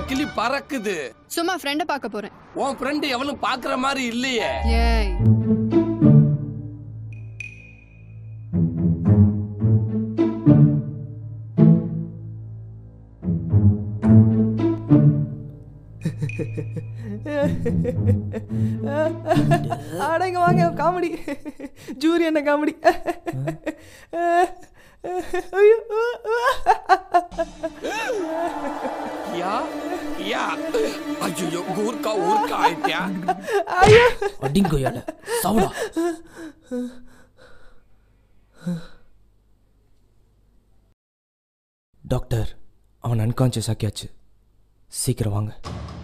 கிளி பறக்குது சும்மா ஃப்ரெண்ட பார்க்க போறேன் உன் ஃப்ரெண்டு எவனும் பாக்குற மாதிரி இல்லையே ஏய் அடங்க வாங்க காமெடி ஜூரி என்ன காமெடி ஐயோ யா யா ஐயோ ஊர்க்கா ஊர்க்கா ஆயிட்டியா ஐயோ அடிங்கொய்யால சவுடா டாக்டர் அவன் அன்கான்சியஸ் ஆக்கியாச்சு சீக்கிரம் வாங்க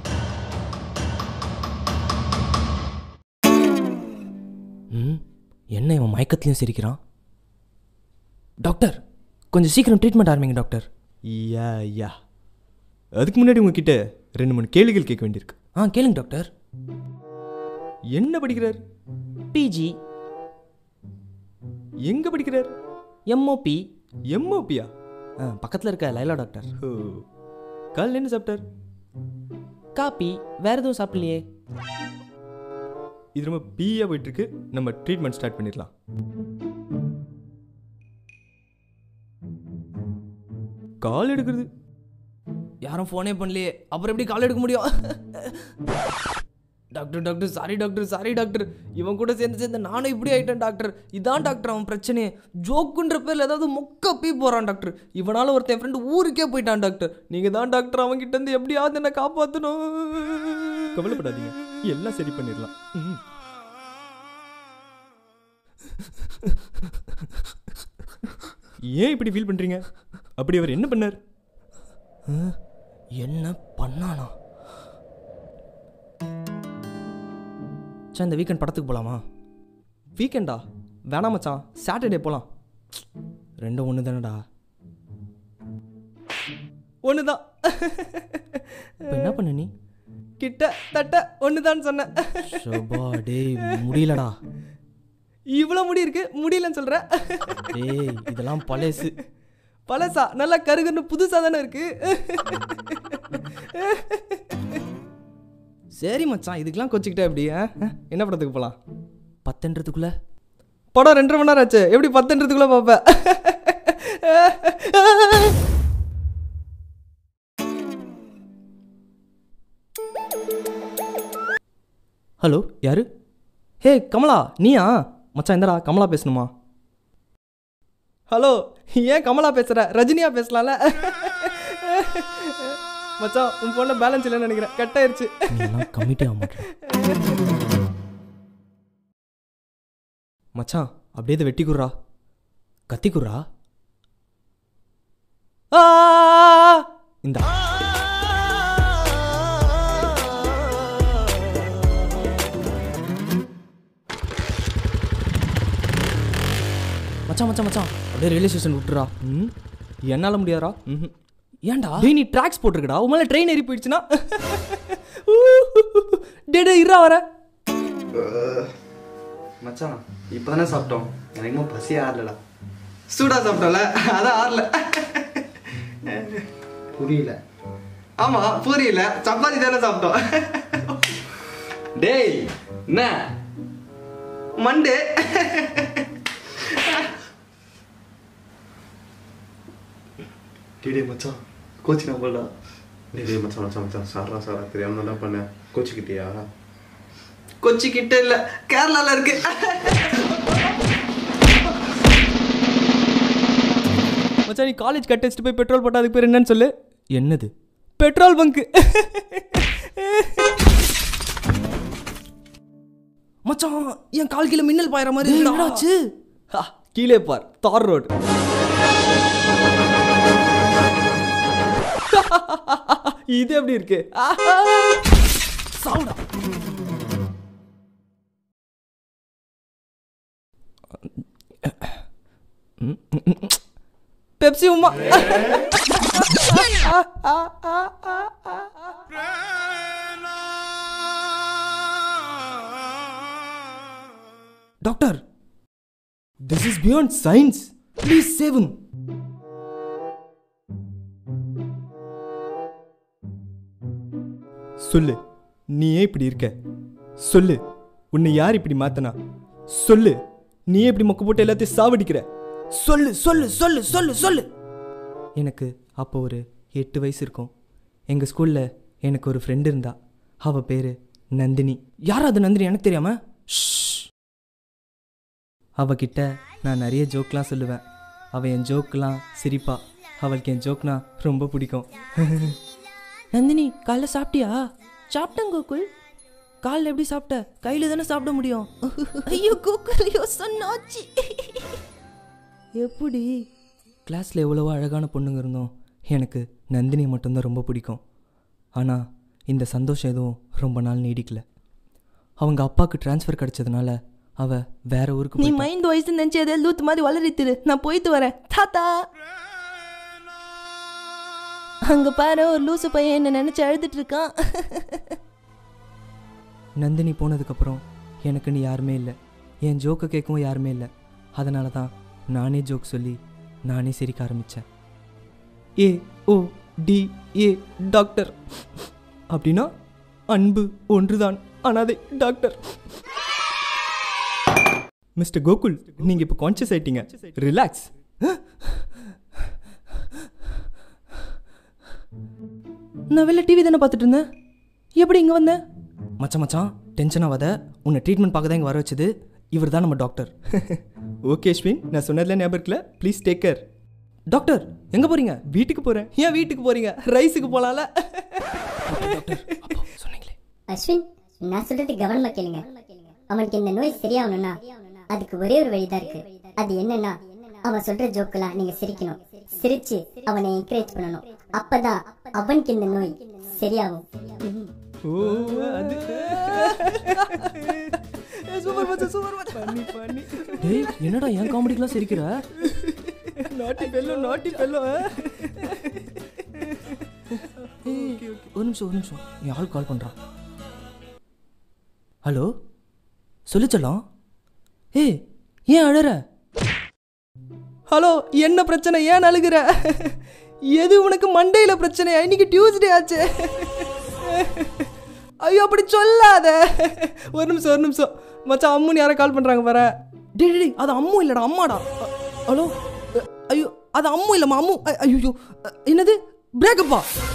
ம் என்ன இவன் மயக்கத்துலையும் சிரிக்கிறான் டாக்டர் கொஞ்சம் சீக்கிரம் ட்ரீட்மெண்ட் ஆரம்பிங்க டாக்டர் யா யா அதுக்கு முன்னாடி உங்ககிட்ட ரெண்டு மூணு கேள்விகள் கேட்க வேண்டியிருக்கு ஆ கேளுங்க டாக்டர் என்ன படிக்கிறார் பிஜி எங்க படிக்கிறார் எம்ஓபி எம்ஓபியா பக்கத்தில் இருக்க லைலா டாக்டர் ஓ காலையில் என்ன சாப்பிட்டார் காப்பி வேற எதுவும் சாப்பிடலையே இது ரொம்ப பீயா போயிட்டு இருக்கு நம்ம ட்ரீட்மெண்ட் ஸ்டார்ட் பண்ணிடலாம் கால் எடுக்கிறது யாரும் ஃபோனே பண்ணலையே அப்புறம் எப்படி கால் எடுக்க முடியும் doctor doctor sorry doctor sorry doctor இவன் கூட சேர்ந்து சேர்ந்து நானும் இப்படி ஆயிட்டேன் டாக்டர் இதான் டாக்டர் அவன் பிரச்சனையே ஜோக்குன்ற பேரில் ஏதாவது மொக்க பீ போகிறான் டாக்டர் இவனால ஒருத்தன் ஃப்ரெண்டு ஊருக்கே போயிட்டான் டாக்டர் நீங்கள் தான் டாக்டர் அவன்கிட்ட இருந்து எப்படியாவது என்ன காப்பாற்றணும் கவலைப்படாதீங்க எல்லாம் சரி பண்ணிடலாம் ம். ஏன் இப்படி ஃபீல் பண்றீங்க அப்படி அவர் என்ன பண்ணார் என்ன பண்ணானா சே இந்த வீக்கெண்ட் படத்துக்கு போகலாமா வீக்கெண்டா வேணாம் மச்சான் சாட்டர்டே போகலாம் ரெண்டும் ஒன்று தானடா ஒன்று தான் இப்போ என்ன பண்ண நீ கிட்ட தட்ட ஒன்று தான் சொன்னேன் ஷபா டேய் முடியலடா இவ்வளோ முடி இருக்கு முடியலன்னு சொல்கிறேன் டேய் இதெல்லாம் பழசு பழசா நல்லா கருகருன்னு புதுசாக தானே இருக்கு சரி மச்சான் இதுக்கெல்லாம் கொச்சிக்கிட்டே எப்படி ஆ? ஆ? என்ன படத்துக்கு போகலாம் பத்துன்றதுக்குள்ள படம் ரெண்டரை மணி நேரம் ஆச்சு எப்படி பத்துன்றதுக்குள்ளே பார்ப்பேன் ஹலோ யாரு ஹே கமலா நீயா மச்சான் இந்தடா கமலா பேசணுமா ஹலோ ஏன் கமலா பேசுற ரஜினியா பேசலாம்ல மச்சான் உன் ஃபோனில் பேலன்ஸ் இல்லைன்னு நினைக்கிறேன் கட் ஆயிருச்சு நீலாம் கமிட்டி ஆக மாட்டேன் மச்சான் அப்படியே இதை வெட்டி குடுறா கத்திக்குறா ஆ இந்தா மச்சான் மச்சான் மச்சான் அப்படியே ரயில்வே ஸ்டேஷன் விட்டுறா ம் என்னால் முடியாதா ம் ஏன்டா டேய் நீ ட்ராக்ஸ் போட்டிருக்கடா உன் மேலே ட்ரெயின் ஏறி போயிடுச்சுன்னா டே டே இருறா வர மச்சான் இப்போ தானே சாப்பிட்டோம் எனக்கு இன்னும் பசியே ஆறலடா சூடாக சாப்பிட்டோம்ல அதான் ஆறல புரியல ஆமாம் புரியல சப்பாத்தி தானே சாப்பிட்டோம் டேய் என்ன மண்டே டேய் டேய் மச்சான் கோச்சு நம்பலடா டேய் டேய் மச்சான் மச்சான் மச்சான் சாரா சாரா தெரியாம தான் பண்ணேன் கோச்சிக்கிட்டியா கொச்சி கிட்ட இல்ல கேரளால இருக்கு மச்சான் நீ காலேஜ் கட் அடிச்சுட்டு போய் பெட்ரோல் போட்டா அதுக்கு பேர் என்னன்னு சொல்லு என்னது பெட்ரோல் பங்க் மச்சான் என் கால் கீழே மின்னல் பாயிற மாதிரி டேய், இருக்குடா. என்னடாச்சு? ஹா, கீழே பார் தார் ரோடு இது எப்படி இருக்கு சாவுடா Pepsi Uma doctor this is beyond science please save him சொல்லு நீ ஏன் இப்படி இருக்க சொல்லு உன்னை யார் இப்படி மாத்தனா சொல்லு நீ ஏன் இப்படி மொக்க போட்டு எல்லாத்தையும் சாவடிக்கிற சொல்லு சொல்லு சொல்லு சொல்லு சொல்லு எனக்கு அப்போ ஒரு எட்டு வயசு இருக்கும் எங்கள் ஸ்கூலில் எனக்கு ஒரு ஃப்ரெண்டு இருந்தா அவள் பேர் நந்தினி யார் அது நந்தினி எனக்கு தெரியாம அவகிட்ட நான் நிறைய ஜோக்லாம் சொல்லுவேன் அவள் என் ஜோக்கெலாம் சிரிப்பா அவளுக்கு என் ஜோக்னா ரொம்ப பிடிக்கும் நந்தினி காலைல சாப்பிட்டியா சாப்பிட்டேன் கோகுல் காலைல எப்படி சாப்பிட்ட கையில தானே சாப்பிட முடியும் ஐயோ கோகுல் ஐயோ சொன்னாச்சு எப்படி கிளாஸில் எவ்வளவோ அழகான பொண்ணுங்க இருந்தோம் எனக்கு நந்தினி மட்டும்தான் ரொம்ப பிடிக்கும் ஆனால் இந்த சந்தோஷம் எதுவும் ரொம்ப நாள் நீடிக்கல அவங்க அப்பாவுக்கு ட்ரான்ஸ்ஃபர் கிடைச்சதுனால அவ வேற ஊருக்கு நீ போயிட்டா. மைண்ட் வயசு நினச்சி எதாவது லூத்து மாதிரி வளரித்துரு நான் போயிட்டு வரேன் தாத்தா அங்க பாரு ஒரு லூசு பையன் என்ன நினைச்சு அழுதுட்டு இருக்கான் நந்தினி போனதுக்கப்புறம் எனக்குன்னு யாருமே இல்லை என் ஜோக்கை கேட்கவும் யாருமே இல்லை அதனால தான் நானே ஜோக் சொல்லி நானே சிரிக்க ஆரம்பித்தேன் ஏ ஓ டி ஏ டாக்டர் அப்படின்னா அன்பு ஒன்றுதான் அனாதை டாக்டர் மிஸ்டர் கோகுல் நீங்கள் இப்போ கான்ஷியஸ் ஆயிட்டீங்க ரிலாக்ஸ் நான் வெளில டிவி தானே பார்த்துட்டு இருந்தேன் எப்படி இங்கே வந்தேன் மச்சான் மச்சான் டென்ஷன் ஆகாத உன்னை ட்ரீட்மெண்ட் பார்க்க தான் இங்கே வர வச்சது இவர் தான் நம்ம டாக்டர் ஓகே அஸ்வின் நான் சொன்னதில் ஞாபகம் இருக்குல்ல ப்ளீஸ் டேக் கேர் டாக்டர் எங்கே போகிறீங்க வீட்டுக்கு போகிறேன் ஏன் வீட்டுக்கு போகிறீங்க ரைஸுக்கு போகலாம்ல சொன்னீங்களே அஸ்வின் நான் சொல்றது கவனமா கேளுங்க அவனுக்கு இந்த நோய் சரியாகணும்னா அதுக்கு ஒரே ஒரு வழிதான் இருக்கு அது என்னன்னா அவன் சொல்ற ஜோக்கெல்லாம் நீங்க சிரிக்கணும் சிரிச்சு அவனை என்கரேஜ் பண்ணணும் அப்பதான் அவனுக்கு இந்த நோய் சரியாகும் ம்ஹும். ஓ அது சூப்பர் மச்சான் சூப்பர் மச்சான் பண்ணி பண்ணி டேய் என்னடா என் காமெடிக்கெலாம் சிரிக்கிற நாட்டி பெல்லோ நாட்டி பெல்லோ ஏய், ஒரு நிமிஷம் ஒரு நிமிஷம் என் ஆள் கால் பண்ணுறான் ஹலோ சொல்லிச்சலாம் ஏய் ஏன் அழற ஹலோ என்ன பிரச்சனை ஏன் அழுகிற எது உனக்கு மண்டேல பிரச்சனையா இன்னைக்கு டியூஸ்டே ஆச்சு ஐயோ அப்படி சொல்லாத ஒரு நிமிஷம் ஒரு நிமிஷம் மச்சான் அம்முன்னு யாரோ கால் பண்ணுறாங்க பாரு டேய் டேய், டேய் அது அம்மு இல்லைடா அம்மாடா அ- ஹலோ அ- ஐயோ அது அம்மு இல்லைம்மா அம்மு அ- ஐயோ அ, என்னது பிரேக்கப்பா